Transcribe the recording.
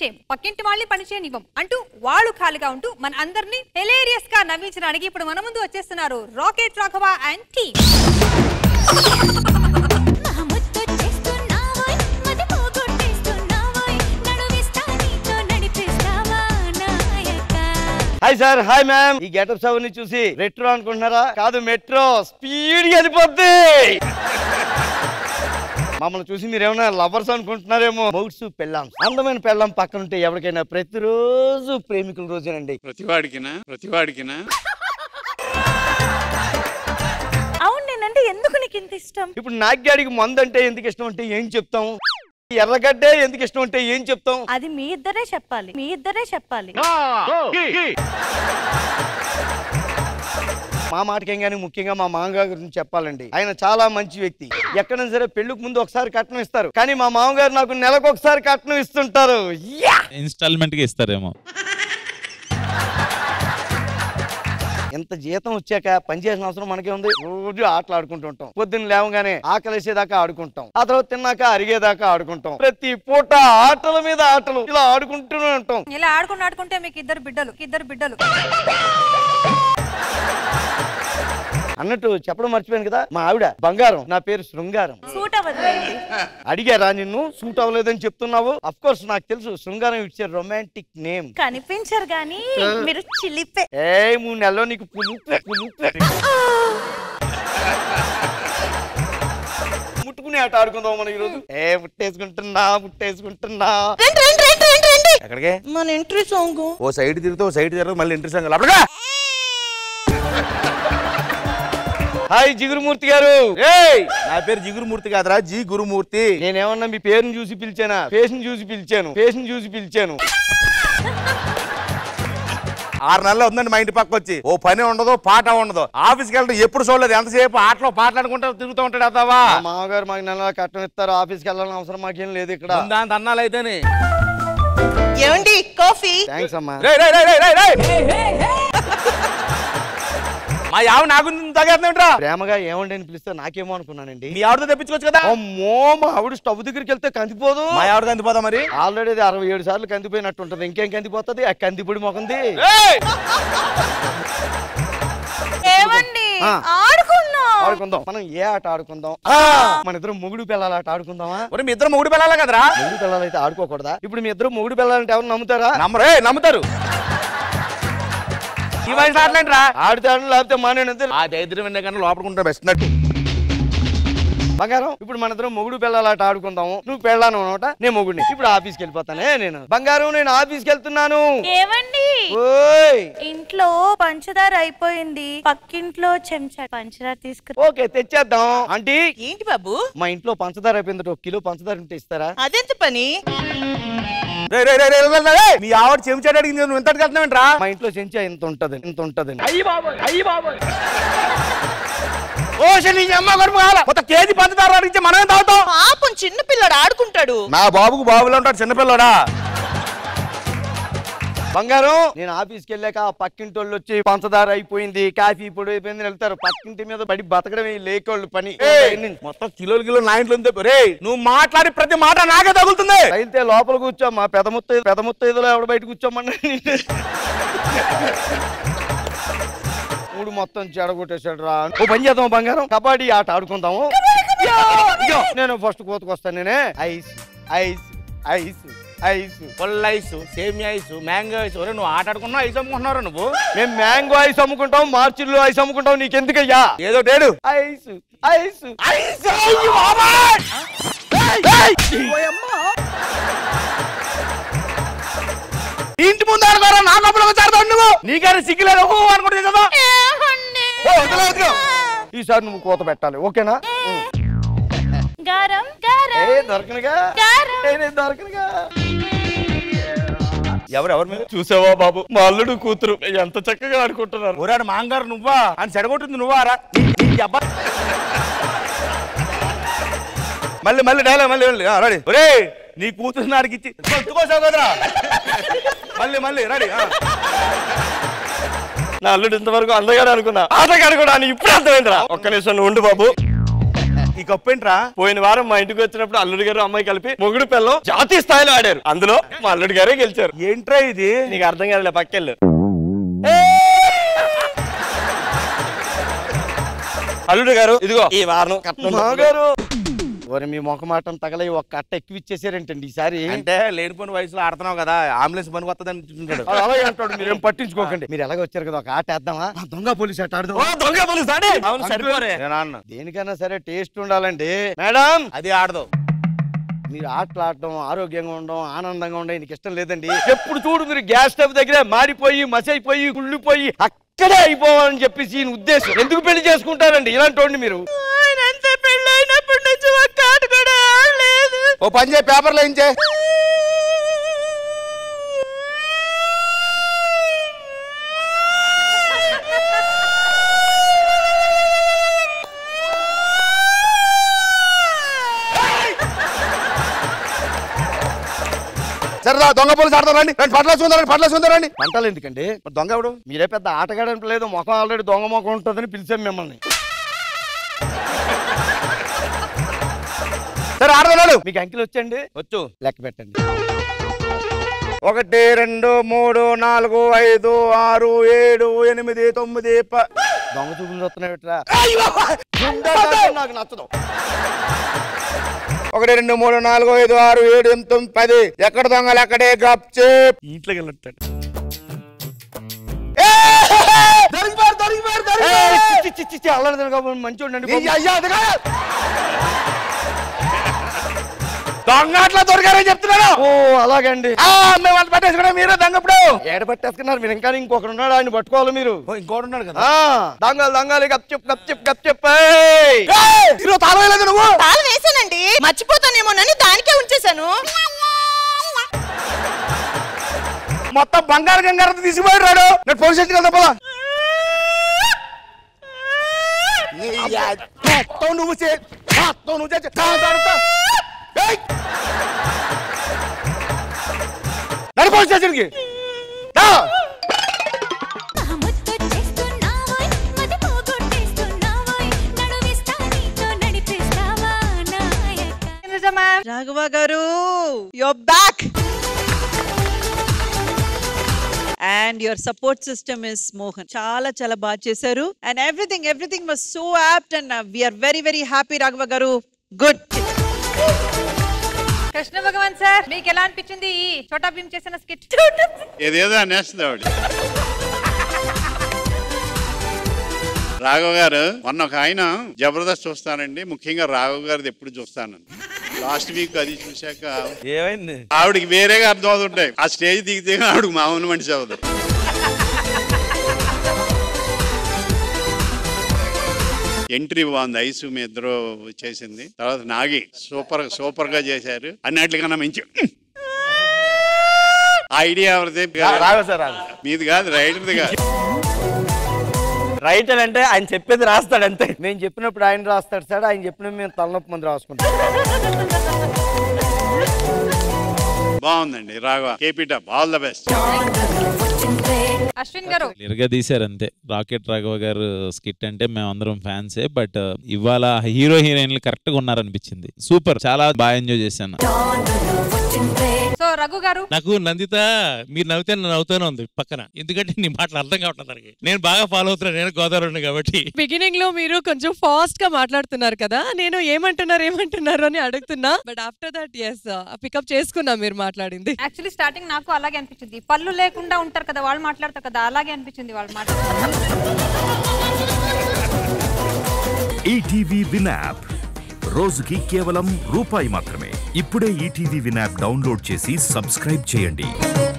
చేయం పక్కింటి వాళ్ళని పని చేయనివ్వం అంటూ వాళ్ళు ఖాళీగా ఉంటూ మన అందరినీ హెలేరియస్ గా నవ్వించడానికి ఇప్పుడు మన ముందు వచ్చేస్తున్నారు రాకెట్ రాఘవ అండ్ టీమ్ ముద్దొచ్చేస్తున్నావోయ్, మది పోగొట్టేస్తున్నావోయ్, నడువిస్తా నీతో నడిపిస్తావా నాయకా హాయ్ సార్ హాయ్ మ్యామ్ ఈ గెటప్స్ అవన్నీ చూసి రెట్రో అనుకుంటున్నారా కాదు మెట్రో స్పీడ్ వెళ్ళిపోద్ది మమ్మల్ని చూసి మీరు ఏమైనా లవర్స్ అనుకుంటున్నారేమో మౌట్స్ పెళ్ళాం అందమైన పెళ్ళాం పక్కన ఉంటే ఎవరికైనా ప్రతిరోజు ప్రేమికుల రోజేనండి ప్రతివాడికినా ప్రతివాడికినా అవును నేనంటే ఎందుకు నీకు ఇంత ఇష్టం ఇప్పుడు నాగ్గాడికి మందు అంటే ఎందుకు ఇష్టం అంటే ఏం చెప్తాం ఎర్రగడ్డే ఎందుకు ఇష్టం అంటే ఏం చెప్తాం అది మీ ఇద్దరే చెప్పాలి మీ ఇద్దరే చెప్పాలి మా మాటకేం కానీ ముఖ్యంగా మా మామగారి గురించి చెప్పాలండి ఆయన చాలా మంచి వ్యక్తి ఎక్కడైనా సరే పెళ్లికి ముందు ఒకసారి కట్నం ఇస్తారు కానీ మా మామగారు నాకు నెలకు ఒకసారి కట్నం ఇస్తుంటారు యా! ఇన్స్టాల్మెంట్ గా ఇస్తారేమో ఎంత జీతం వచ్చాక పని చేసిన అవసరం మనకే ఉంది రోజు ఆటలు ఆడుకుంటూ ఉంటాం పొద్దున్న లేవగానే ఆకలేసేదాకా ఆడుకుంటాం ఆ తర్వాత తిన్నాక అరిగేదాకా ఆడుకుంటాం ప్రతి పూట ఆటల మీద ఆటలు ఇలా ఆడుకుంటూనే ఉంటాం ఇలా ఆడుకుంటూ ఆడుకుంటే మీకు ఇద్దరు బిడ్డలు ఇద్దరు బిడ్డలు అన్నట్టు చెప్పడం మర్చిపోయాను కదా మా ఆవిడ బంగారం నా పేరు శృంగారం సూట్ అవ్వదులేండి అడిగారా నిన్ను సూట్ అవ్వలేదని చెప్తున్నావు అఫ్ కోర్స్ నాకు తెలుసు శృంగారం ఇచ్చే రొమాంటిక్ నేమ్ కనిపించరు గాని మీరు చిలిపే ఏ మూడు నెలలో నీకు పులుపే పులుపే ముట్టుకుని ఆట ఆడుకుందాం మనం ఈరోజు ఏ ముట్టేసుకుంటున్నా ముట్టేసుకుంటున్నా ఎక్కడికే మన ఎంట్రీ సాంగ్ ఓ సైడ్ తిరుగుతూ ఓ సైడ్ తిరుగుతూ మళ్ళీ ఇంట్రెస్ట్ సంగతి అప్పుడుగా హాయ్ జిగురుమూర్తి గారు ఏయ్ నా పేరు జిగురుమూర్తి కాదురా జి గురుమూర్తి నేనేమన్నా మీ పేరుని చూసి పిలిచానా ఫేస్ ని చూసి పిలిచాను ఫేస్ ని చూసి పిలిచాను ఆరు నెలలు ఉందండి మా ఇంటి పక్క వచ్చి ఓ పని ఉండదు పాట ఉండదు ఆఫీస్కి వెళ్ళడం ఎప్పుడు చూడలేదు ఎంతసేపు ఆటలో పాటలాడుకుంటా తిరుగుతూ ఉంటాడు అదావా మా మామగారు మాకు నెల కట్టం ఇస్తారు ఆఫీస్కి వెళ్ళాలని అవసరం మాకేం లేదు ఇక్కడ దాని అన్నాలు అయితేనే ఏమండి కాఫీ థ్యాంక్స్ అమ్మా రేయ్, రేయ్, రేయ్, రేయ్, రేయ్, రేయ్. మా యావ నాకు తగ్గేస్తుంటరా ప్రేమగా ఏమండి అని పిలిస్తే నాకేమో అనుకున్నానండి మీ ఆవిడతో తెప్పించుకోవచ్చు కదా అమ్మో మా ఆవిడ స్టవ్ దగ్గరికి వెళ్తే కందిపోదు మా ఆవిడ కందిపోదా మరి ఆల్రెడీ అది అరవై ఏడు సార్లు కందిపోయినట్టు ఉంటది ఇంకేం కందిపోతుంది ఆ కందిపొడి మొకంది ఏయ్! ఏమండి ఆ. ఆడుకున్నాం ఆడుకుందాం మనం ఏ ఆట ఆడుకుందాం మన ఇద్దరం మొగుడు పిల్లల ఆట ఆడుకుందామా ఒరేయ్, మీ ఇద్దరు మొగుడు పిల్లలే కదరా మొగుడు పిల్లలు అయితే ఆడుకోకూడదా ఇప్పుడు మీ ఇద్దరు మొగుడు పిల్లలంటే ఎవరు నమ్ముతారా నమ్మరు ఏయ్, నమ్ముతారు ఈ వయసు ఆటలేంట్రా ఆడితే ఆడను, లేకపోతే మానేనంతే ఆ దైద్యం వినే కన్నా లోపడుకుంటా బెస్ట్ నట్టు బంగారం ఇప్పుడు మన ఇద్దరం మొగుడు పిల్లల ఆట ఆడుకుందాము నువ్వు పెళ్ళాను అనమాట నేను మొగుడిని ఇప్పుడు ఆఫీస్కి వెళ్ళిపోతానే నేను బంగారం నేను ఆఫీస్కి వెళ్తున్నాను ఏమండి ఓయ్ ఇంట్లో పంచదార అయిపోయింది పక్కింట్లో చెంచా పంచదార తీసుకురా ఓకే తెచ్చేద్దాం ఆంటీ ఏంటి బాబు మా ఇంట్లో పంచదార అయిపోయింది ఒక కిలో పంచదార ఉంటే ఇస్తారా అదెంత పని రేయ్, రేయ్, రేయ్, రేయ్, రేయ్, రేయ్, రేయ్. మీ ఆవిడ చెంచాడు అడిగింది నువ్వు ఇంతటికి వెళ్తున్నావేంట్రా మా ఇంట్లో చెంచా ఇంత ఉంటది ఇంత ఉంటది ఓ శని నీ అమ్మ గడుపు కావాలా మొత్తం కేజీ పంచదార అడిగితే మనమే తాగుతాం పాపం చిన్న పిల్లడు ఆడుకుంటాడు నా బాబుకు బాబులో ఉంటాడు చిన్నపిల్లడా బంగారం నేను ఆఫీస్కి వెళ్ళాక ఆ పక్కింటి వాళ్ళు వచ్చి పంచదార అయిపోయింది కాఫీ పొడి అయిపోయింది అని వెళ్తారు పక్కింటి మీద పడి బతకడమే ఈ లేకోళ్ళు పని మొత్తం కిలోలు కిలో నా ఇంట్లో ఉంది రే నువ్వు మాట్లాడి ప్రతి మాట నాకే తగులుతుంది అయితే లోపల కూర్చోమ్మా పెదముత్త పెదముత్త ఇదిలో ఎవడ బయట కూర్చోమన్నా మూడు మొత్తం చెడగొట్టేశాడు రా ఓ పని చేద్దాం బంగారం కబడ్డీ ఆట ఆడుకుందాము ఇదిగో, నేను ఫస్ట్ కోతకు వస్తాను నేనే ఐస్ ఐస్ ఐస్ ఐస్ పుల్ల ఐస్ సేమియా ఐస్ మ్యాంగో ఐస్ ఒరే నువ్వు ఆట ఆడుకున్నావు ఐస్ అమ్ముకుంటున్నావు నువ్వు మేము మ్యాంగో ఐస్ అమ్ముకుంటాం మార్చిల్లో ఐస్ అమ్ముకుంటాం నీకెందుకయ్యా ఏదో టేడు ఐస్ ఐస్ ఐస్ అయ్యి బాబాయ్! ఏయ్! ఇంటి ముందు ఆడుకోరా నా లోపల వచ్చారు నువ్వు నీకైనా సిగ్గులేదు ఓ అనుకుంటే కదా ఓ, వదిలే, వదిలే. ఈసారి నువ్వు కోత పెట్టాలి ఓకేనా గారం గారం ఏ దొరకనుగా గారం ఏ, నేను దొరకనుగా ఎవరు ఎవరు మీరు చూసావా బాబు మా అల్లుడు కూతురు ఎంత చక్కగా ఆడుకుంటున్నారు ఒరాడు మాంగారు నువ్వా అని చెడగొట్టింది నువ్వా రా ఈ అబ్బా మళ్ళీ మళ్ళీ డైలాగ్ మళ్ళీ మళ్ళీ ఆ, రెడీ ఒరే నీ కూతురు నాడికి ఇచ్చి కొట్టుకోసావు కదరా మళ్ళీ మళ్ళీ రెడీ ఆ. నా అల్లుడు ఇంతవరకు అందగాడు అనుకున్నా ఆటగాడు కూడా అని ఇప్పుడు అర్థమైందిరా ఒక్క నిమిషం నువ్వు ఉండు బాబు ఈ ఈ కప్పు ఏంట్రా పోయిన వారం మా ఇంటికి వచ్చినప్పుడు అల్లుడు గారు అమ్మాయి కలిపి మొగుడు పిల్లం జాతీయ స్థాయిలో ఆడారు అందులో మా అల్లుడు గారే గెలిచారు ఏంట్రా ఇది నీకు అర్థం కాదులే పక్కెళ్ళు అల్లుడు గారు ఇదిగో ఈ వారం గారు ఓరి మీ మొఖమాటం తగలై ఒక కట్ట ఎక్కువ ఇచ్చేసారేంటండి ఈసారి అంటే లేనిపోయిన వయసులో ఆడుతున్నావు కదా అంబులెన్స్ పనికి వస్తుందని చూస్తుంటాడు అది అలాగే అంటాడు మీరేం పట్టించుకోకండి మీరు ఎలాగ వచ్చారు కదా ఒక ఆట వేద్దామా ఆ, దొంగ పోలీస్ ఆట ఆడదాం దొంగ పోలీస్ ఆడే అవును సరిపోరే నేను అన్న దేనికైనా సరే టేస్ట్ ఉండాలండి మేడం అది ఆడదు మీరు ఆటలు ఆడటం ఆరోగ్యంగా ఉండడం ఆనందంగా ఉండడం నీకు ఇష్టం లేదండి ఎప్పుడు చూడు మీరు గ్యాస్ స్టవ్ దగ్గర మాడిపోయి మసైపోయి కుళ్ళిపోయి అక్కడే అయిపోవాలని చెప్పేసి ఈయన ఉద్దేశం ఎందుకు పెళ్లి చేసుకుంటారండి ఇలాంటి వాడిని మీరు పెళ్ళైనప్పటి నుంచి ఒక్క ఆట కూడా ఆడలేదు ఓ పని చేయి పేపర్లో ఏం చేయి సరదా దొంగ పోలీసు ఆడతారు రండి రండి పట్ల చూందరండి పట్ల చూందరండి పంటలు ఎందుకండి దొంగ ఎవడు మీరే పెద్ద ఆటగాడని లేదు ముఖం ఆల్రెడీ దొంగ ముఖం ఉంటుందని పిలిచాం మిమ్మల్ని సరే ఆడదాడు మీకు అంకిల్ వచ్చండి వచ్చు లెక్క పెట్టండి ఒకటి రెండు మూడు నాలుగు ఐదు ఆరు ఏడు ఎనిమిది తొమ్మిది ప- దొంగ చూపులు చూస్తున్నావుట్రా నాకు నచ్చదు ఒకటి రెండు మూడు నాలుగు ఐదు ఆరు ఏడు ఎనిమిది తొమ్మిది పది ఎక్కడ దొంగలు ఎక్కడే గప్ చేప్ ఇంట్లోకి వెళ్ళినట్టాడు అల్లరి మంచి ఉండండి దొంగ అట్లా దొరికారని చెప్తున్నాను ఓ అలాగండి ఆ, మేము అంత పట్టేసుకున్నా మీరే దొంగ ఇప్పుడు ఏడ పట్టేసుకున్నారు మీరు ఇంకా ఇంకొకరు ఉన్నాడు ఆయన పట్టుకోవాలి మీరు ఓ, ఇంకోటి ఉన్నాడు కదా ఆ దంగాలు దంగాలి గప్ చెప్పు గప్ చెప్పు గప్ చెప్పు ఈరోజు తాళం వేయలేదు నువ్వు తాళం వేసానండి మర్చిపోతానేమోనని దానికే ఉంచేశాను మొత్తం బంగారు గంగారత తీసిపోయాడు రాడు నేను పోలీస్ స్టేషన్ వెళ్తా పోదా నీ యా- మొత్తం నువ్వు చే మొత్తం నువ్వు చేసి తా- తా- తా. ఏయ్! నడు పోలీస్ స్టేషన్కి దా. ముద్దొచ్చేస్తున్నావోయ్ మది పోగొట్టేస్తున్నావోయ్ నడువిస్తా నీతో నడిపిస్తావా నాయక నిజమా Raghava garu your back and your support system is Mohan చాలా చాలా బాగా చేశారు and everything everything was so apt and we're very very happy Raghava garu good Krishna Bhagavan sir మీకు ఎలా అనిపించింది ఈ చోటా భీమ్ చేసిన స్కిట్ ఏదేదో అనేస్తుంది ఆవిడ రాఘవ గారు మొన్న ఒక ఆయన జబర్దస్త్ చూస్తానండి ముఖ్యంగా రాఘవ గారిది ఎప్పుడు చూస్తాను లాస్ట్ వీక్ అది చూశాక ఏమైంది ఆవిడకి వేరేగా అర్థం అవుతుంటాయి ఆ స్టేజ్ దిగితే ఆవిడకి మామూలు మనిషి అవుతుంది ఎంట్రీ బాగుంది ఐసు మీ ఇద్దరు చేసింది తర్వాత నాగి సూపర్ సూపర్ గా చేశారు అన్నిటికన్నా మంచి ఐడియా ఎవరిది రాఘవ సార్ రాఘవ మీది కాదు రైడర్ది కాదు రైటర్ అంటే ఆయన చెప్పేది రాస్తాడు అంతే మేము చెప్పినప్పుడు ఆయన రాస్తాడు సార్ ఆయన చెప్పినప్పుడు మేము తలనొప్పి మంది రాసుకుంటాం బాగుందండి Raghava keep it up all the best Ashwin garu clear గా తీశారు అంతే రాకెట్ రాఘవ గారు స్కిట్ అంటే మేము అందరం ఫ్యాన్సే బట్ ఇవాళ హీరో హీరోయిన్లు కరెక్ట్ గా ఉన్నారనిపించింది సూపర్ చాలా బాగా ఎంజాయ్ చేశాను సో రఘు గారు నాకు నందిత మీరు నవ్వితే నన్ను నవ్వుతూనే ఉంది పక్కన ఎందుకంటే నీ మాటలు అర్థం కావట్లేదు తనకి నేను బాగా ఫాలో అవుతున్నాను నేను గోదావరి కాబట్టి బిగినింగ్ లో మీరు కొంచెం ఫాస్ట్ గా మాట్లాడుతున్నారు కదా నేను ఏమంటున్నారు ఏమంటున్నారు అని అడుగుతున్నా but after that yes pickup చేసుకున్నా మీరు మాట్లాడింది యాక్చువల్లీ స్టార్టింగ్ నాకు అలాగే అనిపించింది పళ్ళు లేకుండా ఉంటారు కదా వాళ్ళు మాట్లాడతారు కదా అలాగే అనిపించింది వాళ్ళు మాట ఈటీవీ విన్ యాప్ రోజుకి కేవలం రూపాయి మాత్రమే ఇప్పుడే ఈటీవీ విన్ యాప్ డౌన్లోడ్ చేసి సబ్స్క్రైబ్ చేయండి